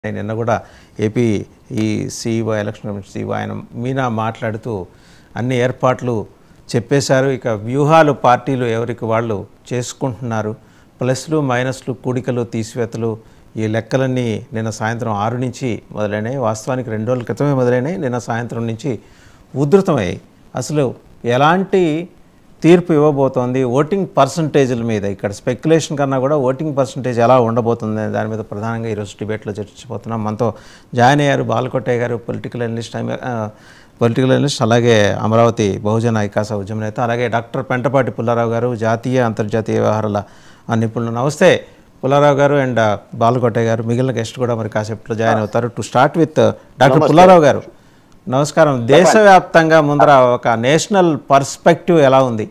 నేను నిన్న కూడా ఏపీ ఈ సీఈఓ ఎలక్షన్ కమిషన్ సీఈఓ ఆయన మీనా మాట్లాడుతూ అన్ని ఏర్పాట్లు చెప్పేశారు ఇక వ్యూహాలు పార్టీలు ఎవరికి వాళ్ళు చేసుకుంటున్నారు ప్లస్లు మైనస్లు కూడికలు తీసివేతలు ఈ లెక్కలన్నీ నిన్న సాయంత్రం ఆరు నుంచి మొదలైనాయి వాస్తవానికి రెండు రోజుల క్రితమే మొదలైనాయి నిన్న సాయంత్రం నుంచి ఉధృతమయ్యాయి అసలు ఎలాంటి తీర్పు ఇవ్వబోతోంది ఓటింగ్ పర్సంటేజ్ల మీద ఇక్కడ స్పెక్యులేషన్ కన్నా కూడా ఓటింగ్ పర్సంటేజ్ ఎలా ఉండబోతుంది అనే దాని మీద ప్రధానంగా ఈరోజు డిబేట్లో చర్చించబోతున్నాం మనతో జాయిన్ అయ్యారు బాలకోటయ్య గారు పొలిటికల్ అనలిస్ట్ పొలిటికల్ అనలిస్ట్ అలాగే అమరావతి బహుజన ఐకాస ఉద్యమ నేత అలాగే డాక్టర్ పెంటపాటి పుల్లారావు గారు జాతీయ అంతర్జాతీయ వ్యవహారాల ఆ నిపుణులు నమస్తే పుల్లారావు గారు అండ్ బాలకోటయ్య గారు మిగిలిన గెస్ట్ కూడా మరి కాసేపట్లో జాయిన్ అవుతారు to start with doctor Pullarao garu నమస్కారం దేశవ్యాప్తంగా ముందర ఒక నేషనల్ పర్స్పెక్టివ్ ఎలా ఉంది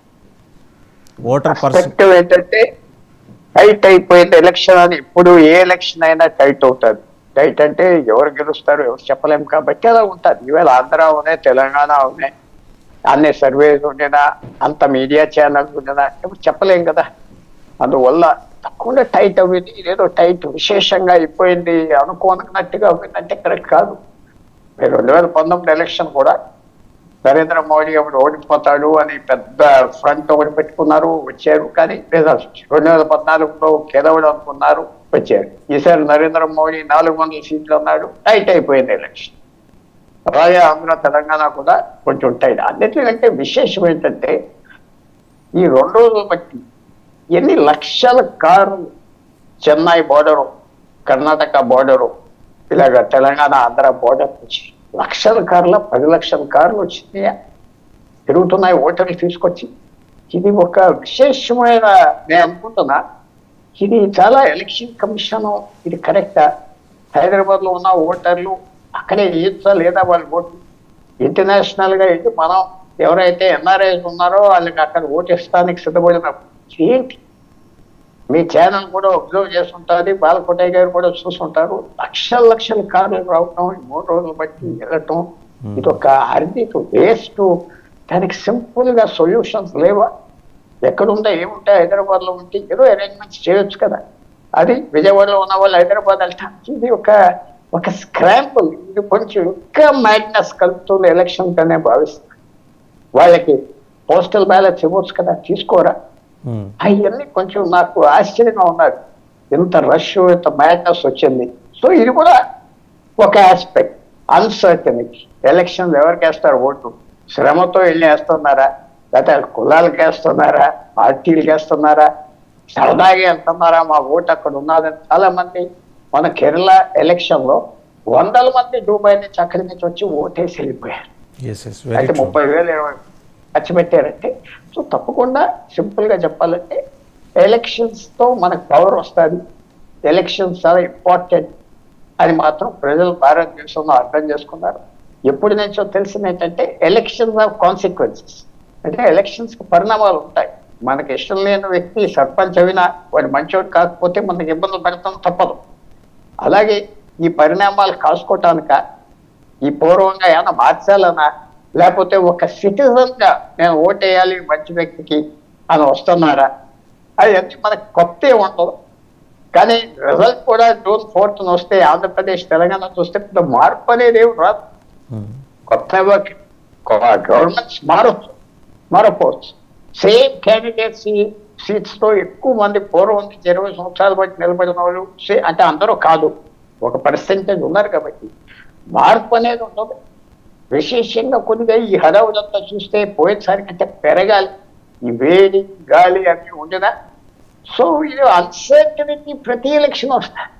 ఓటర్ పర్స్ పర్స్పెక్టివ్ ఏంటంటే టైట్ అయిపోయింది ఎలక్షన్ అని ఇప్పుడు ఏ ఎలక్షన్ అయినా టైట్ అవుతుంది టైట్ అంటే ఎవరు గెలుస్తారు ఎవరు చెప్పలేం కాబట్టి అలా ఉంటుంది ఈవేళ ఆంధ్ర ఉన్నాయి తెలంగాణ ఉన్నాయి అన్ని సర్వేస్ ఉండినా అంత మీడియా ఛానల్స్ ఉండినా ఎవరు చెప్పలేం కదా అందువల్ల తక్కువ టైట్ అవ్వింది ఇదేదో టైట్ విశేషంగా అయిపోయింది అనుకోనట్టుగా అవ్విందంటే కరెక్ట్ కాదు మీరు రెండు వేల పంతొమ్మిది ఎలక్షన్ కూడా నరేంద్ర మోడీ అప్పుడు ఓడిపోతాడు అని పెద్ద ఫ్రంట్ ఒకటి పెట్టుకున్నారు వచ్చారు కానీ రిజల్ట్స్ రెండు వేల పద్నాలుగులో గెలవడం అనుకున్నారు వచ్చారు ఈసారి నరేంద్ర మోడీ నాలుగు వందల సీట్లు అన్నాడు టైట్ అయిపోయింది ఎలక్షన్ అలాగే ఆంధ్ర తెలంగాణ కూడా కొంచెం టైట్ అన్నిటికంటే విశేషం ఏంటంటే ఈ రెండు రోజులు బట్టి ఎన్ని లక్షల కార్లు చెన్నై బోర్డరు కర్ణాటక బోర్డరు ఇలాగ తెలంగాణ ఆంధ్ర బోర్డర్ నుంచి లక్షల కార్ల పది లక్షల కార్లు వచ్చినాయా తిరుగుతున్నాయి ఓటర్లు తీసుకొచ్చి ఇది ఒక విశేషమైన నేను అనుకుంటున్నా ఇది చాలా ఎలక్షన్ కమిషన్ ఇది కరెక్టా హైదరాబాద్ లో ఉన్న ఓటర్లు అక్కడే వేయచ్చా లేదా వాళ్ళ ఓటు ఇంటర్నేషనల్ గా ఏంటి మనం ఎవరైతే ఎన్ఆర్ఐస్ ఉన్నారో వాళ్ళకి అక్కడ ఓటేస్తానికి సిద్ధపడిన ఏంటి మీ ఛానల్ కూడా అబ్జర్వ్ చేస్తుంటారు బాలకోటయ్య గారు కూడా చూస్తుంటారు లక్షల లక్షల కార్లు రావటం ఈ మూడు రోజులు బట్టి వెళ్ళటం ఇది ఒక అర్ది వేస్ట్ దానికి సింపుల్ గా సొల్యూషన్స్ లేవా ఎక్కడుంటే ఏముంటాయి హైదరాబాద్ లో ఉంటే ఏదో అరేంజ్మెంట్స్ చేయొచ్చు కదా అది విజయవాడలో ఉన్న వాళ్ళు హైదరాబాద్ వెళ్ళటానికి ఇది ఒక ఒక స్క్రాంపుల్ ఇది కొంచెం ఇంకా మ్యాగ్నస్ కలుపుతుంది ఎలక్షన్ కనే భావిస్తుంది వాళ్ళకి పోస్టల్ బ్యాలెట్స్ ఇవ్వచ్చు కదా తీసుకోరా ఉమ్, అవన్నీ కొంచెం నాకు ఆశ్చర్యంగా ఉన్నారు ఇంత రష్ ఇంత మ్యాడ్నెస్ వచ్చింది సో ఇది కూడా ఒక ఆస్పెక్ట్ అన్సర్టనిటీ ఎలక్షన్ ఎవరికి వేస్తారు ఓటు శ్రమతో వెళ్ళి వేస్తున్నారా లేకపోతే కులాలకు వేస్తున్నారా పార్టీలకు వేస్తున్నారా సరదాగా వెళ్తున్నారా మా ఓటు అక్కడ ఉన్నదని చాలా మంది మన కేరళ ఎలక్షన్ లో వందల మంది దుబాయ్ నుంచి అక్కడి నుంచి వచ్చి ఓటేసి వెళ్ళిపోయారు yes yes వెరీ అయితే ట్రూ ముప్పై వేలు ఇరవై ఖర్చు పెట్టారంటే సో తప్పకుండా సింపుల్ గా చెప్పాలంటే ఎలక్షన్స్ తో మనకు పవర్ వస్తుంది ఎలక్షన్స్ చాలా ఇంపార్టెంట్ అని మాత్రం ప్రజలు భారతదేశంలో అర్థం చేసుకున్నారు ఎప్పటి నుంచో తెలిసింది ఏంటంటే ఎలక్షన్స్ ఆఫ్ కాన్సిక్వెన్సెస్ అంటే ఎలక్షన్స్ కి పరిణామాలు ఉంటాయి మనకి ఇష్టం లేని వ్యక్తి సర్పంచ్ అయినా వాడు మంచోడు కాకపోతే మనకి ఇబ్బందులు పెడతాం తప్పదు అలాగే ఈ పరిణామాలు కాసుకోవటానిక ఈ పూర్వంగా ఏమైనా మార్చాలనా లేకపోతే ఒక సిటిజన్ గా నేను ఓటేయాలి మంచి వ్యక్తికి అని వస్తున్నారా అది అన్ని మనకి కొత్త ఏం ఉండదు కానీ రిజల్ట్ కూడా జూన్ ఫోర్త్ వస్తే ఆంధ్రప్రదేశ్ తెలంగాణ చూస్తే పెద్ద మార్పు అనేది ఏమి రాదు ఉమ్, కొత్తగా గవర్నమెంట్స్ మారచ్చు మారపోవచ్చు సేమ్ క్యాండిడేట్స్ సీట్స్ తో ఎక్కువ మంది పూర్వం నుంచి ఇరవై సంవత్సరాల బట్టి నిలబడిన వాళ్ళు సే- అంటే అందరూ కాదు ఒక పర్సెంటేజ్ ఉన్నారు కాబట్టి మార్పు అనేది ఉండదు విశేషంగా కొద్దిగా ఈ హడావులంతా చూస్తే పోయేసరి కంటే పెరగాలి ఈ వేడి గాలి అన్ని ఉండదా సో ఇది అన్సర్టనిటీ ప్రతి ఎలక్షన్ వస్తాయి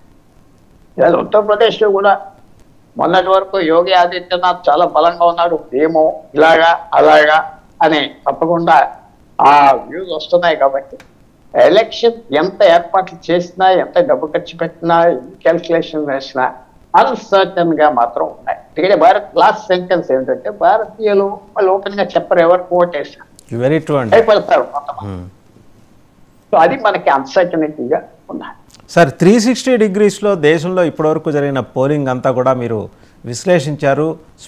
ఇవాళ ఉత్తరప్రదేశ్లో కూడా మొన్నటి వరకు యోగి ఆదిత్యనాథ్ చాలా బలంగా ఉన్నారు ఏమో ఇలాగా అలాగా అని తప్పకుండా ఆ వ్యూస్ వస్తున్నాయి కాబట్టి ఎలక్షన్ ఎంత ఏర్పాట్లు చేసినా ఎంత డబ్బు ఖర్చు పెట్టినా ఎన్ని క్యాల్కులేషన్ వేసినా అన్సర్టన్ గా మాత్రం ఉన్నాయి ఎందుకంటే భారత్ లాస్ట్ సెంటెన్స్ ఏంటంటే భారతీయులు వాళ్ళు ఓపెన్ గా చెప్పరు ఎవరికి ఓటేసారు వెరీ ట్రూ అండి భయపడతారు కొంతమంది ఉమ్. సో అది మనకి అన్సర్టనిటీగా ఉన్నాయి సార్ త్రీ సిక్స్టీ డిగ్రీస్లో దేశంలో ఇప్పటివరకు జరిగిన పోలింగ్ అంతా కూడా మీరు విశ్లేషించారు